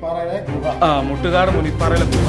മുനിപ്പാറയിലെ ഗുഹ ആ മുട്ടുകാട് മുനിപ്പാറയിലെ ഗുഹ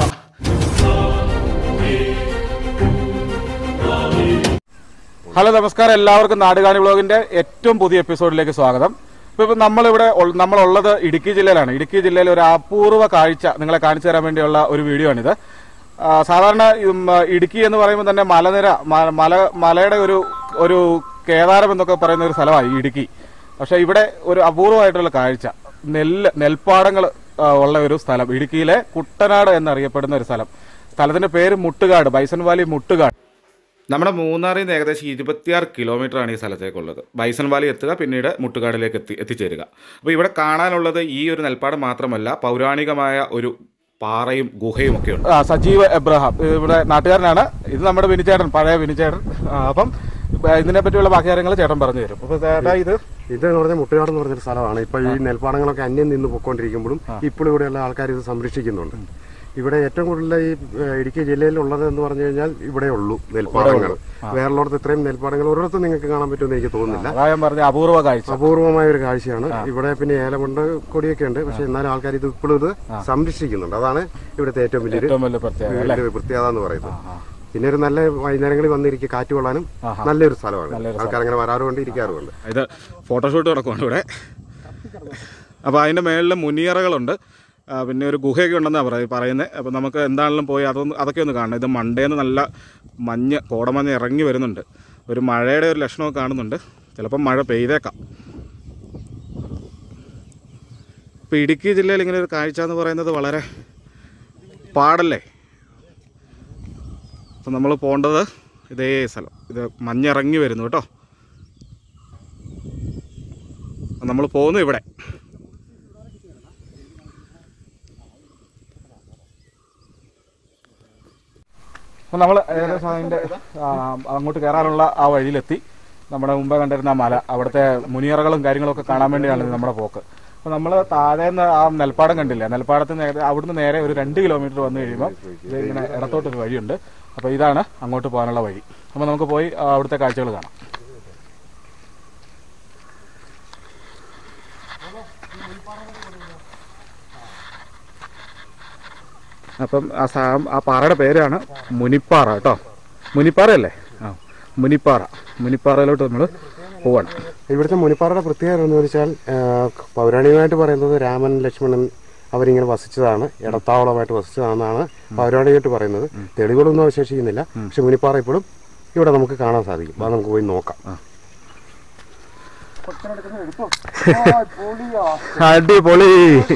ഹലോ നമസ്കാരം എല്ലാവർക്കും നാടുകാണി വ്ളോഗിന്റെ ഏറ്റവും പുതിയ എപ്പിസോഡിലേക്ക് സ്വാഗതം ഇപ്പൊ ഇപ്പൊ നമ്മളിവിടെ ഉൾ- നമ്മളുള്ളത് ഇടുക്കി ജില്ലയിലാണ് ഇടുക്കി ജില്ലയിലെ ഒരു അപൂർവ കാഴ്ച നിങ്ങളെ കാണിച്ചു തരാൻ വേണ്ടിയുള്ള ഒരു വീഡിയോ ആണിത് ആ, സാധാരണ ഉം, ഇടുക്കി എന്ന് പറയുമ്പോൾ തന്നെ മലനിര മ- മല മലയുടെ ഒരു ഒരു കേദാരം എന്നൊക്കെ പറയുന്ന ഒരു സ്ഥലമാണ് ഈ ഇടുക്കി പക്ഷെ ഇവിടെ ഒരു അപൂർവമായിട്ടുള്ള കാഴ്ച നെല്ല് നെൽപ്പാടങ്ങൾ ഉള്ള ഒരു സ്ഥലം ഇടുക്കിയിലെ കുട്ടനാട് എന്നറിയപ്പെടുന്ന ഒരു സ്ഥലം സ്ഥലത്തിന്റെ പേര് മുട്ടുകാട് ബൈസൺ വാലി മുട്ടുകാട് നമ്മുടെ മൂന്നാറിൽ നിന്ന് ഏകദേശം ഇരുപത്തിയാറ് കിലോമീറ്റർ ആണ് ഈ സ്ഥലത്തേക്കുള്ളത് ബൈസൺ വാലി എത്തുക പിന്നീട് മുട്ടുകാടിലേക്ക് എത്തി എത്തിച്ചേരുക അപ്പോൾ ഇവിടെ കാണാനുള്ളത് ഈ ഒരു നെൽപ്പാട് മാത്രമല്ല പൗരാണികമായ ഒരു പാറയും ഗുഹയും ഒക്കെ ഉണ്ട് സജീവ് എബ്രഹാം ഇവിടെ നാട്ടുകാരനാണ് ഇത് നമ്മുടെ വിനിച്ചേട്ടൻ പഴയ വിനിച്ചേട്ടൻ ആ, അപ്പം ഇതിനെ പറ്റിയുള്ള ബാക്കി കാര്യങ്ങൾ ചേട്ടൻ പറഞ്ഞു തരും അപ്പോൾ ചേട്ടാ ഇത് ഇത് എന്ന് പറഞ്ഞാൽ മുട്ടുകാട് എന്ന് പറഞ്ഞൊരു സ്ഥലമാണ് ഇപ്പൊ ഈ നെൽപ്പാടങ്ങളൊക്കെ അന്യം നിന്ന് പൊക്കോണ്ടിരിക്കുമ്പോഴും ഇപ്പോഴും ഇവിടെയുള്ള ആൾക്കാർ ഇത് സംരക്ഷിക്കുന്നുണ്ട് ഇവിടെ ഏറ്റവും കൂടുതൽ ഈ ഏഹ്, ഇടുക്കി ജില്ലയിലുള്ളത് എന്ന് പറഞ്ഞു കഴിഞ്ഞാൽ ഇവിടെ ഉള്ളൂ നെൽപ്പാടങ്ങൾ വേറെയുള്ളടത്ത് ഇത്രയും നെൽപ്പാടങ്ങൾ ഒരിടത്തും നിങ്ങൾക്ക് കാണാൻ പറ്റുമെന്ന് എനിക്ക് തോന്നുന്നില്ല അതാ ഞാൻ പറഞ്ഞ അപൂർവ കാഴ്ച അപൂർവമായ ഒരു കാഴ്ചയാണ് ഇവിടെ പിന്നെ ഏലമുണ്ട് കൊടിയൊക്കെ ഉണ്ട് പക്ഷെ എന്നാലും ആൾക്കാർ ഇത് ഇപ്പോഴും ഇത് സംരക്ഷിക്കുന്നുണ്ട് അതാണ് ഇവിടുത്തെ ഏറ്റവും വലിയൊരു ഏറ്റവും വലിയ പ്രത്യേകത അല്ലേ വലിയൊരു പ്രത്യേകത എന്ന് പറയുന്നത് പിന്നെ ഒരു നല്ല വൈകുന്നേരങ്ങളിൽ വന്നിരിക്കുക കാറ്റ് കൊള്ളാനും നല്ലൊരു സ്ഥലമാണ് ആൾക്കാർ അങ്ങനെ വരാറുമുണ്ട് ഇരിക്കാറുമുണ്ട് ഇത് ഫോട്ടോഷൂട്ട് നടക്കുവാണ് ഇവിടെ അപ്പോൾ അതിൻ്റെ മേളിൽ മുനിയറകളുണ്ട് ആ, പിന്നെ ഒരു ഗുഹയൊക്കെ ഉണ്ടെന്നാണ് പറയ പറയുന്നത് അപ്പോൾ നമുക്ക് എന്താണെങ്കിലും പോയി അതൊന്ന് അതൊക്കെ ഒന്ന് കാണണം ഇത് മണ്ടേന്ന് നല്ല മഞ്ഞ് കോടമഞ്ഞ് ഇറങ്ങി വരുന്നുണ്ട് ഒരു മഴയുടെ ഒരു ലക്ഷണമൊക്കെ കാണുന്നുണ്ട് ചിലപ്പം മഴ പെയ്തേക്കാം ഇപ്പോൾ ഇടുക്കി ജില്ലയിൽ ഇങ്ങനെ ഒരു കാഴ്ച എന്ന് പറയുന്നത് വളരെ പാടല്ലേ അപ്പം നമ്മൾ പോകേണ്ടത് ഇതേ സ്ഥലം ഇത് മഞ്ഞിറങ്ങി വരുന്നു കേട്ടോ നമ്മൾ പോകുന്നു ഇവിടെ അപ്പോൾ നമ്മൾ ഏകദേശം അതിൻ്റെ ആ, അങ്ങോട്ട് കയറാനുള്ള ആ വഴിയിലെത്തി നമ്മുടെ മുമ്പേ കണ്ടിരുന്ന ആ മല അവിടുത്തെ മുനിയറകളും കാര്യങ്ങളൊക്കെ കാണാൻ വേണ്ടിയാണ് ഇത് നമ്മുടെ പോക്ക് അപ്പോൾ നമ്മൾ താഴേന്ന് ആ നെൽപ്പാടം കണ്ടില്ല നെൽപ്പാടത്തിന് നേരെ അവിടുന്ന് നേരെ ഒരു രണ്ട് കിലോമീറ്റർ വന്നു കഴിയുമ്പോൾ ഇത് ഇങ്ങനെ ഇടത്തോട്ടൊരു വഴിയുണ്ട് അപ്പോൾ ഇതാണ് അങ്ങോട്ട് പോകാനുള്ള വഴി അപ്പോൾ നമുക്ക് പോയി ആ, അവിടുത്തെ കാഴ്ചകൾ കാണാം അപ്പം ആ സാ ആ പാറയുടെ പേരാണ് മുനിപ്പാറ കേട്ടോ മുനിപ്പാറയല്ലേ ആ മുനിപ്പാറ മുനിപ്പാറയിലോട്ട് നമ്മൾ പോവാണ് ഇവിടുത്തെ മുനിപ്പാറയുടെ പ്രത്യേകത എന്ന് വെച്ചാൽ ആ, പൗരാണികമായിട്ട് പറയുന്നത് രാമൻ ലക്ഷ്മണൻ അവരിങ്ങനെ വസിച്ചതാണ് ഇടത്താവളമായിട്ട് വസിച്ചതാണെന്നാണ് പൗരാണികമായിട്ട് പറയുന്നത് തെളിവുകളൊന്നും അവശേഷിക്കുന്നില്ല പക്ഷെ മുനിപ്പാറ ഇപ്പോഴും ഇവിടെ നമുക്ക് കാണാൻ സാധിക്കും അത് നമുക്ക് പോയി നോക്കാം അടിപൊളി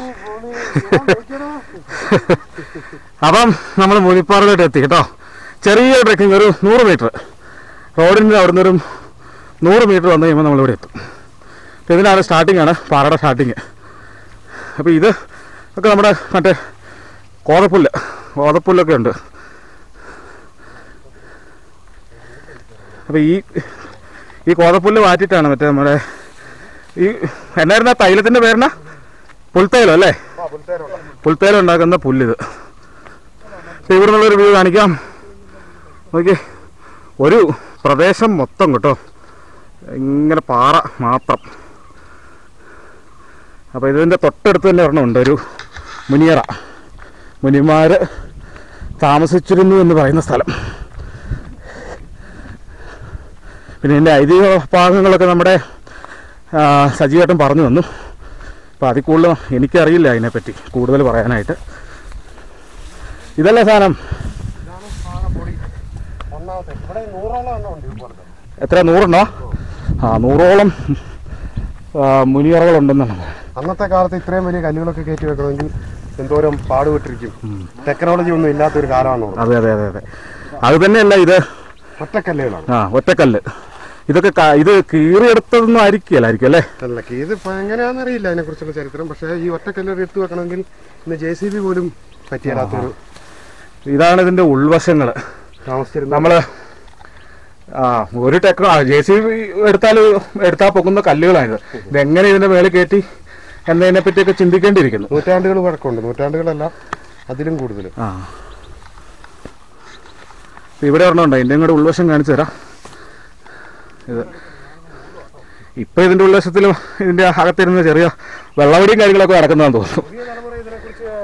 അപ്പം നമ്മൾ മുനിപ്പാറയിലോട്ട് എത്തി കേട്ടോ ചെറിയ ട്രക്കിംഗ് ഒരു നൂറ് മീറ്റർ റോഡിൻ്റെ അവിടുന്ന് ഒരു നൂറ് മീറ്റർ വന്നു കഴിയുമ്പോൾ നമ്മളിവിടെ എത്തും അപ്പോൾ ഇതിനാണ് സ്റ്റാർട്ടിംഗ് ആണ് പാറയുടെ സ്റ്റാർട്ടിങ് അപ്പോൾ ഇത് ഒക്കെ നമ്മുടെ മറ്റേ കോതപ്പുല്ല് കോതപ്പുല്ലൊക്കെ ഉണ്ട് അപ്പോൾ ഈ ഈ കോതപ്പുല്ല് മാറ്റിയിട്ടാണ് മറ്റേ നമ്മുടെ ഈ എന്നായിരുന്നു ആ തൈലത്തിൻ്റെ പേരെന്നാ പുൽത്തൈലം അല്ലേ പുൽത്തൈലം ഉണ്ടാക്കുന്ന പുല്ലിത് അപ്പോൾ ഇവിടെ നിന്നുള്ളൊരു വ്യൂ കാണിക്കാം നോക്കി ഒരു പ്രദേശം മൊത്തം കേട്ടോ ഇങ്ങനെ പാറ മാത്രം അപ്പോൾ ഇതിൻ്റെ തൊട്ടടുത്ത് തന്നെ ഒരെണ്ണമുണ്ട് ഒരു മുനിയറ മുനിമാർ താമസിച്ചിരുന്നു എന്ന് പറയുന്ന സ്ഥലം പിന്നെ ഇതിൻ്റെ ഐതിഹ്യ ഭാഗങ്ങളൊക്കെ നമ്മുടെ ആ, സജീവേട്ടൻ പറഞ്ഞു തന്നു അപ്പോൾ അതിൽ കൂടുതൽ എനിക്കറിയില്ല അതിനെപ്പറ്റി കൂടുതൽ പറയാനായിട്ട് ഇതല്ലേ സാധനം ഒന്നാമത്തെ ഇവിടെ നൂറോളം എണ്ണം ഉണ്ട് ഇതുപോലത്തെ എത്ര നൂറുണ്ടോ ആ നൂറോളം ആ, മുനിയറകളുണ്ടെന്നാണ് അന്നത്തെ കാലത്ത് ഇത്രയും വലിയ കല്ലുകളൊക്കെ കയറ്റി വെക്കണമെങ്കിൽ എന്തോരം പാടുപെട്ടിരിക്കും ടെക്നോളജി ഒന്നും ഇല്ലാത്തൊരു കാലമാണ് ഉള്ളത്. അതെ അതെ അതെ അതെ അത് തന്നെയല്ല ഇത് ഒറ്റക്കല്ലുകളാണ് ആ ഒറ്റക്കല്ല് ഇതൊക്കെ ക- ഇത് കീറിയെടുത്തതൊന്നും ആയിരിക്കില്ലായിരിക്കും അല്ലേ അല്ല ഇത് ഇപ്പൊ എങ്ങനെയാണെന്ന് അറിയില്ല അതിനെ കുറിച്ചുള്ള ചരിത്രം പക്ഷേ ഈ ഒറ്റക്കല്ല് എടുത്തു വെക്കണമെങ്കിൽ ഇന്ന് ജെ സി ബി പോലും പറ്റിയാത്തൊരു ഇതാണ് ഇതിൻ്റെ ഉൾവശങ്ങൾ താമസിച്ചിരുന്ന നമ്മൾ ആ ഒരു ടെക്നോ ജെ സി ബി എടുത്താൽ എടുത്താൽ പൊക്കുന്ന കല്ലുകളാണിത് ഇതെങ്ങനെ ഇതിൻ്റെ മേളിൽ കയറ്റി എന്നതിനെ പറ്റിയൊക്കെ ചിന്തിക്കേണ്ടിയിരിക്കുന്നു നൂറ്റാണ്ടുകൾ വഴക്കമുണ്ട് നൂറ്റാണ്ടുകളല്ല അതിലും കൂടുതൽ ആ ഇപ്പൊ ഇവിടെ ഒരെണ്ണമുണ്ട് അതിൻ്റെ കൂടെ ഉൾവശം കാണിച്ചു തരാം ഇത് ഇപ്പൊ ഇതിന്റെ ഉൾവശത്തിൽ ഇതിന്റെ അകത്തിരുന്ന് ചെറിയ വെള്ളവടിയും കാര്യങ്ങളൊക്കെ നടക്കുന്നതാന്ന് തോന്നുന്നു പുതിയ തലമുറ ഇതിനെക്കുറിച്ച്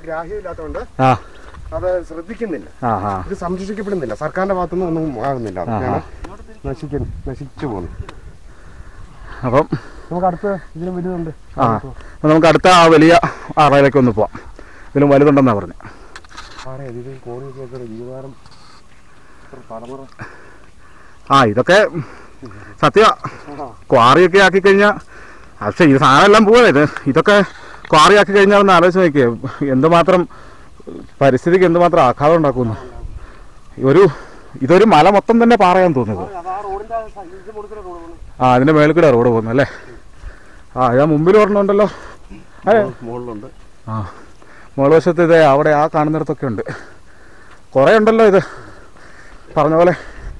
ഗ്രാഹ്യമില്ലാത്തതുകൊണ്ട് ആ അത് ശ്രദ്ധിക്കുന്നില്ല ആ ആ ഇത് സംരക്ഷിക്കപ്പെടുന്നില്ല സർക്കാരിന്റെ ഭാഗത്തുനിന്ന് ഒന്നും ആകുന്നില്ല അതൊക്കെയാണ് നശിക്ക നശിച്ചു പോകുന്നത് അപ്പം നമുക്ക് അടുത്ത് ഇതിലും വലുതുണ്ട് ആ അപ്പം നമുക്ക് അടുത്ത ആ വലിയ ആറയിലേക്ക് ഒന്ന് പോവാം ഇതിലും വലുതുണ്ടെന്നാണ് പറഞ്ഞത് പറയാം ഇത് കോണിയൊക്കെ ജീവാരം തലമുറ ആ ഇതൊക്കെ സത്യ ക്വാറിയൊക്കെ ആക്കി കഴിഞ്ഞാൽ പക്ഷേ ഈ സാധനം എല്ലാം പോവാ ഇത് ഇതൊക്കെ ക്വാറി ആക്കി കഴിഞ്ഞാൽ ഒന്ന് ആലോചിച്ച് നോക്കിയേ എന്തുമാത്രം പരിസ്ഥിതിക്ക് എന്തുമാത്രം ആഘാതം ഉണ്ടാക്കുന്നു ഒരു ഇതൊരു മല മൊത്തം തന്നെ പാറയാന്ന് തോന്നുന്നത് അത് ആ റോഡിന്റെ ഇത് കൊടുക്കുന്ന റോഡാണ് ആ അതിന്റെ മേളിൽ കൂടെ റോഡ് പോകുന്നു അല്ലേ ആ ഇതാ മുമ്പിൽ ഒരെണ്ണമുണ്ടല്ലോ അതെ മുകളിലുണ്ട് ആ മുകൾവശത്ത് ഇതേ അവിടെ ആ കാണുന്നിടത്തൊക്കെ ഉണ്ട് കുറേ ഉണ്ടല്ലോ ഇത് പറഞ്ഞ പോലെ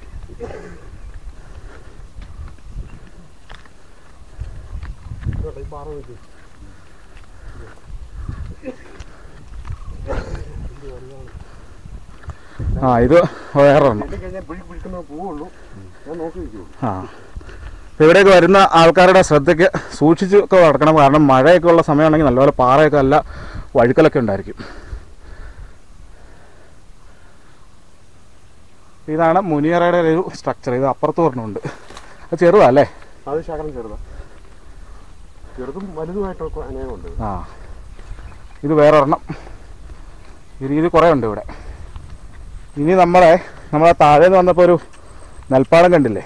ഈ പാറ നോക്കി ആ ഇത് വേറെ ഒരെണ്ണം കഴിഞ്ഞാൽ പിഴി പിടിക്കുന്ന പോവുള്ളൂ ഞാൻ നോക്കി നിൽക്കുള്ളൂ ആ ഇപ്പൊ ഇവിടേക്ക് വരുന്ന ആൾക്കാരുടെ ശ്രദ്ധയ്ക്ക് സൂക്ഷിച്ചൊക്കെ നടക്കണം കാരണം മഴയൊക്കെ ഉള്ള സമയമാണെങ്കിൽ നല്ലപോലെ പാറയൊക്കെ നല്ല വഴുക്കലൊക്കെ ഉണ്ടായിരിക്കും ഇതാണ് മുനിയറയുടെ ഒരു സ്ട്രക്ചർ ഇത് അപ്പുറത്ത് പറഞ്ഞുണ്ട് അത് ചെറുതാ അല്ലേ അത് ശകലം ചെറുതാ ചെറുതും വലുതുമായിട്ടൊക്കെ അനേകമുണ്ട് ആ ഇത് വേറെ ഒരെണ്ണം ഈ രീതി കുറേ ഉണ്ട് ഇവിടെ ഇനി നമ്മളെ നമ്മളെ താഴെ നിന്ന് വന്നപ്പോൾ ഒരു നെൽപ്പാടം കണ്ടില്ലേ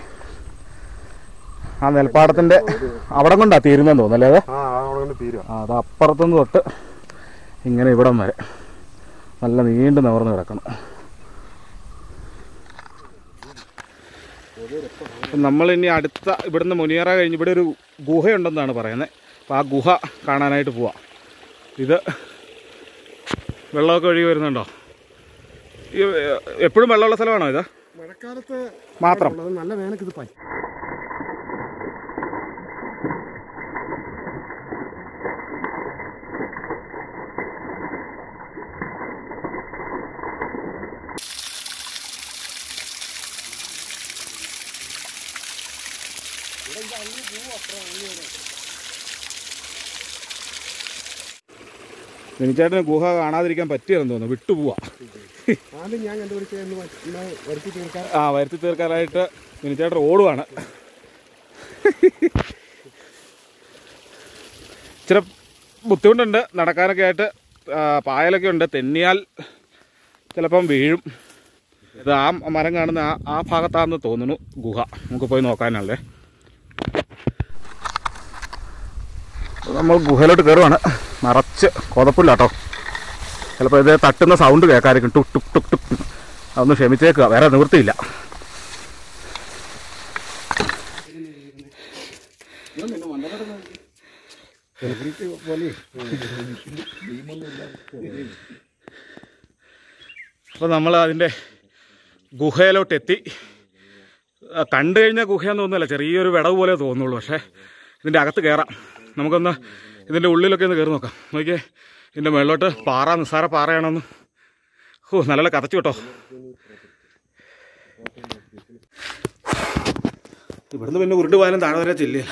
ആ നെൽപ്പാടത്തിൻ്റെ അവിടെ കൊണ്ടാ തീരുന്നതെന്ന് തോന്നുന്നല്ലേ അത് ആ അവിടെ കൊണ്ട് തീരുക ആ അത് അപ്പുറത്തുനിന്ന് തൊട്ട് ഇങ്ങനെ ഇവിടം വരെ നല്ല നീണ്ടു നിവർന്ന് കിടക്കണം നമ്മൾ ഇനി അടുത്ത ഇവിടുന്ന് മുനിയറ കഴിഞ്ഞ് ഇവിടെ ഒരു ഗുഹയുണ്ടെന്നാണ് പറയുന്നത് അപ്പോൾ ആ ഗുഹ കാണാനായിട്ട് പോവാം ഇത് വെള്ളമൊക്കെ ഒഴുകി വരുന്നുണ്ടോ ഈ എപ്പോഴും വെള്ളമുള്ള സ്ഥലമാണോ ഇത് മഴക്കാലത്ത് മാത്രം ഉള്ളത് നല്ല വേനൽക്ക് ഇത് പറ്റും മിനിച്ചേട്ടന് ഗുഹ കാണാതിരിക്കാൻ പറ്റിയെന്ന് തോന്നുന്നു വിട്ടുപോവാ ആദ്യം ഞാൻ കണ്ടുപിടിച്ചതെന്ന് വരുത്തി തീർക്കാൻ ആ വരുത്തി തീർക്കാനായിട്ട് മിനിച്ചേട്ടൻ ഓടുവാണ് ഇച്ചിരി ബുദ്ധിമുട്ടുണ്ട് നടക്കാനൊക്കെ ആയിട്ട് ആ, പായലൊക്കെ ഉണ്ട് തെന്നിയാൽ ചിലപ്പം വീഴും ഇത് ആ മരം കാണുന്ന ആ ആ ഭാഗത്താണെന്ന് തോന്നുന്നു ഗുഹ നമുക്ക് പോയി നോക്കാനല്ലേ നമ്മൾ ഗുഹയിലോട്ട് കയറുവാണ് നിറച്ച് കൊതപ്പില്ല കേട്ടോ ചിലപ്പോൾ ഇത് തട്ടുന്ന സൗണ്ട് കേൾക്കാതിരിക്കും ടുക് ടുക് ടുക് ടുക് അതൊന്ന് ക്ഷമിച്ചേക്കുക വേറെ നിവൃത്തിയില്ല അപ്പോൾ നമ്മൾ അതിൻ്റെ ഗുഹയിലോട്ട് എത്തി ആ, കണ്ടു കഴിഞ്ഞാൽ ഗുഹയെന്ന് തോന്നുന്നില്ല ചെറിയൊരു വിടവ് പോലെ തോന്നുള്ളൂ പക്ഷേ ഇതിൻ്റെ അകത്ത് കയറാം നമുക്കൊന്ന് ഇതിൻ്റെ ഉള്ളിലൊക്കെ ഒന്ന് കയറി നോക്കാം നോക്കിയേ ഇതിൻ്റെ മുകളിലോട്ട് പാറ നിസ്സാര പാറയാണെന്ന് ഓ നല്ല കതച്ചു കേട്ടോ ഇവിടുന്ന് പിന്നെ ഉരുണ്ട് പോയാലും താഴെ വരെ ചെല്ലില്ല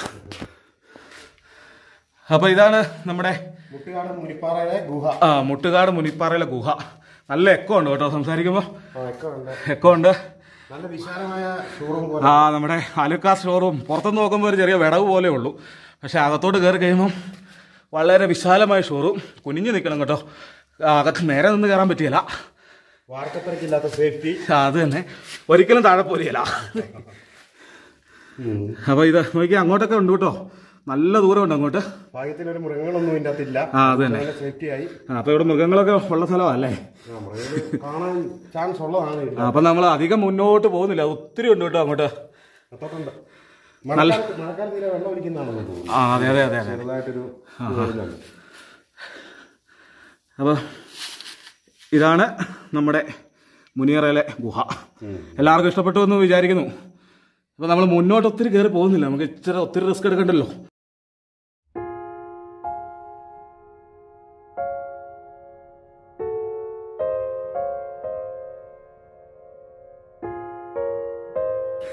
അപ്പോൾ ഇതാണ് നമ്മുടെ മുട്ടുകാട് മുനിപ്പാറയിലെ ഗുഹ ആ മുട്ടുകാട് മുനിപ്പാറയിലെ ഗുഹ നല്ല എക്കോ ഉണ്ട് കേട്ടോ സംസാരിക്കുമ്പോൾ ആ, ഒക്കെ ഉണ്ട് എക്കോ ഉണ്ട് നല്ല വിശാലമായ ഷോറൂം പോലെ ആ നമ്മുടെ അലുക്കാ സ്റ്റോറും പുറത്തുനിന്ന് നോക്കുമ്പോൾ ഒരു ചെറിയ വിടവ് പോലെ ഉള്ളൂ പക്ഷെ അകത്തോട്ട് കയറി കഴിയുമ്പം വളരെ വിശാലമായ ഷോറും കുനിഞ്ഞു നിൽക്കണം കേട്ടോ ആ, അകത്ത് നേരെ നിന്ന് കയറാൻ പറ്റിയില്ല വാർക്കത്തിരക്കില്ലാത്ത സേഫ്റ്റി ആ, അത് തന്നെ ഒരിക്കലും താഴെ പോരില്ല അപ്പോൾ ഇത് നോക്കി അങ്ങോട്ടൊക്കെ ഉണ്ട് കേട്ടോ നല്ല ദൂരമുണ്ട് അങ്ങോട്ട് ഭാഗ്യത്തിനൊരു മൃഗങ്ങളൊന്നും ഇതിൻ്റെ അകത്തില്ല ആ അത് തന്നെ നല്ല സേഫ്റ്റി ആയി ആ, അപ്പോൾ ഇവിടെ മൃഗങ്ങളൊക്കെ ഉള്ള സ്ഥലമല്ലേ ആ, മൃഗങ്ങൾ കാണാൻ ചാൻസ് ഉള്ളതാണ് ഇത് അപ്പം നമ്മൾ അധികം മുന്നോട്ട് പോകുന്നില്ല ഒത്തിരി ഉണ്ട് കേട്ടോ അങ്ങോട്ട് അത്തോട്ടുണ്ട് മഴക്കാലത്ത് മഴക്കാലത്ത് ഇതിലെ വെള്ളം ഒലിക്കുന്നതാണെന്ന് തോന്നുന്നു ആ അതെ അതെ അതെ അതെ ചെറുതായിട്ടൊരു ഇത് വരുന്നുണ്ട്. അപ്പോൾ ഇതാണ് നമ്മുടെ മുനിയറയിലെ ഗുഹ എല്ലാവർക്കും ഇഷ്ടപ്പെട്ടു എന്ന് വിചാരിക്കുന്നു അപ്പോൾ നമ്മൾ മുന്നോട്ട് ഒത്തിരി കയറി പോകുന്നില്ല നമുക്ക് ഇച്ചിരി ഒത്തിരി റിസ്ക് എടുക്കണ്ടല്ലോ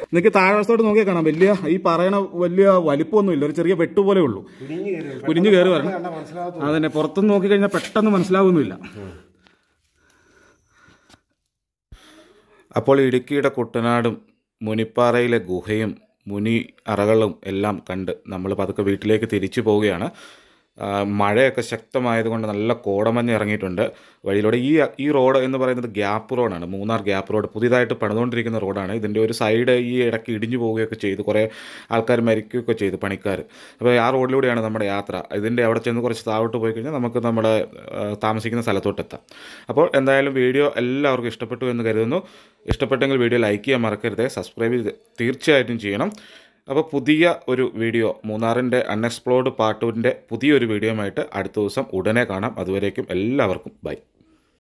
നിങ്ങൾക്ക് താഴ്വശത്തോട്ട് നോക്കിയാൽ കാണാം വലിയ ഈ പറയണ വലിയ വലിപ്പമൊന്നും ഇല്ല ഒരു ചെറിയ വെട്ട് പോലെ ഉള്ളൂ കുനിഞ്ഞു കയറി വരണം അതന്നെ പുറത്തുനിന്ന് നോക്കിക്കഴിഞ്ഞാൽ പെട്ടെന്ന് മനസ്സിലാവുന്നില്ല അപ്പോൾ ഇടുക്കിയുടെ കുട്ടനാടും മുനിപ്പാറയിലെ ഗുഹയും മുനി അറകളും എല്ലാം കണ്ട് നമ്മൾ പതുക്കെ വീട്ടിലേക്ക് തിരിച്ചു പോവുകയാണ് ആ, മഴയൊക്കെ ശക്തമായതുകൊണ്ട് നല്ല കോടമഞ്ഞ് ഇറങ്ങിയിട്ടുണ്ട് വഴിയിലൂടെ ഈ ഈ റോഡ് എന്ന് പറയുന്നത് ഗ്യാപ്പ് റോഡാണ് മൂന്നാർ ഗ്യാപ്പ് റോഡ് പുതിയതായിട്ട് പണിതുകൊണ്ടിരിക്കുന്ന റോഡാണ് ഇതിൻ്റെ ഒരു സൈഡ് ഈ ഇടയ്ക്ക് ഇടിഞ്ഞു പോവുകയൊക്കെ ചെയ്തു കുറേ ആൾക്കാർ മരിക്കുകയൊക്കെ ചെയ്തു പണിക്കാർ അപ്പോൾ ആ റോഡിലൂടെയാണ് നമ്മുടെ യാത്ര ഇതിൻ്റെ അവിടെ ചെന്ന് കുറച്ച് താഴോട്ട് പോയി കഴിഞ്ഞാൽ നമുക്ക് നമ്മുടെ ആ, താമസിക്കുന്ന സ്ഥലത്തോട്ടെത്താം അപ്പോൾ എന്തായാലും വീഡിയോ എല്ലാവർക്കും ഇഷ്ടപ്പെട്ടു എന്ന് കരുതുന്നു ഇഷ്ടപ്പെട്ടെങ്കിൽ വീഡിയോ ലൈക്ക് ചെയ്യാൻ മറക്കരുത് സബ്സ്ക്രൈബ് ചെയ്ത് തീർച്ചയായിട്ടും ചെയ്യണം അപ്പോൾ പുതിയ ഒരു വീഡിയോ മൂന്നാറിൻ്റെ അൺഎക്സ്പ്ലോർഡ് പാർട്ടിൻ്റെ പുതിയൊരു വീഡിയോയുമായിട്ട് അടുത്ത ദിവസം ഉടനെ കാണാം അതുവരേക്കും എല്ലാവർക്കും ബൈ